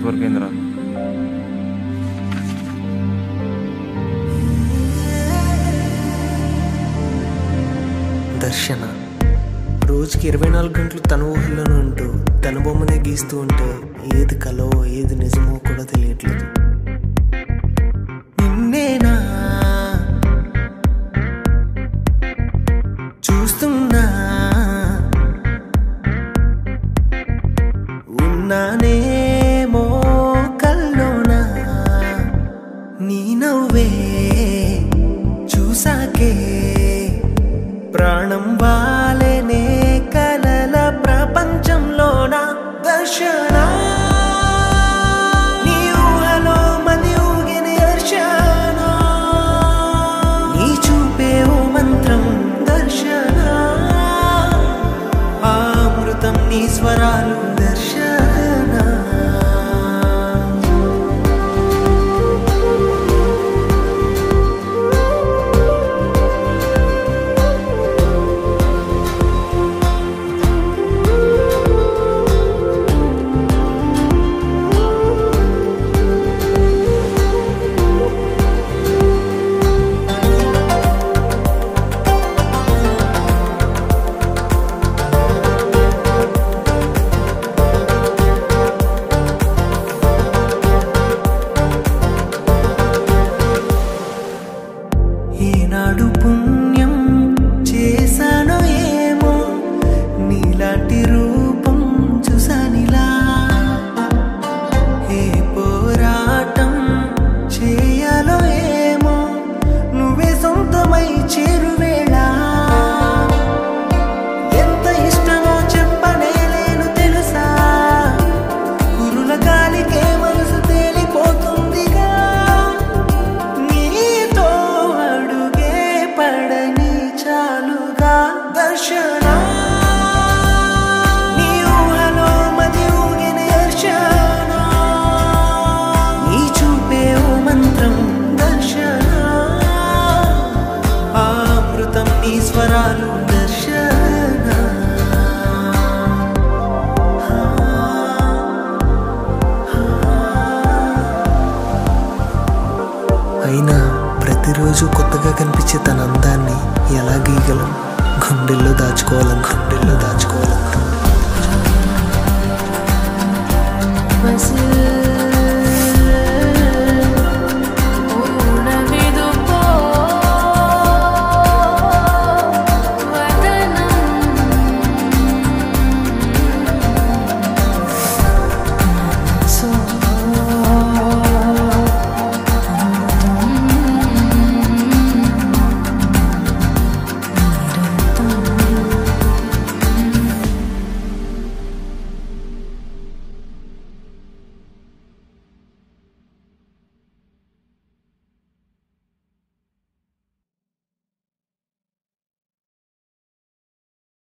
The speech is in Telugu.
ఎంతవరకు అయిందిరా దర్శన రోజుకి ఇరవై నాలుగు గంటలు తన ఊహల్లోనే ఉంటూ తన బొమ్మనే గీస్తూ ఉంటే ఏది కలో ఏది నిజమో కూడా తెలియట్లేదు నిన్నేనా చూస్తున్నా ఉన్నానేమో కల్లోనా నీ నవ్వే చూసాకే ప్రాణం వాలేనే కలల ప్రపంచంలోన దర్శన నీ ఊహలో మది ఊగిన దర్శన నీ చూపే ఓ మంత్రం దర్శన ఆ అమృతం నీ స్వరాలు దర్శన ఏనాడు పుణ్యం చేశానో ఏమో నీలాంటి రూపం చూసానిలా ఏ పోరాటం చేయాలో ఏమో నువ్వే సొంతమై చేరువేళ ఎంత ఇష్టమో చెప్పనేలేను తెలుసా కురుల గాలికే మనసు తేలిపోతుందిగా నీతో అడుగే పడని చాలుగా దర్శన నీ ఊహలో మది ఊగిన దర్శన నీ చూపే ఓ మంత్రం దర్శన ఆ అమృతం నీ స్వరాలు దర్శన అయినా ప్రతిరోజు కొత్తగా కనిపించే తన అందాన్ని ఎలా గీయగలం గుండెల్లో దాచుకోవాలం గుండెల్లో దాచుకోవాలం Mas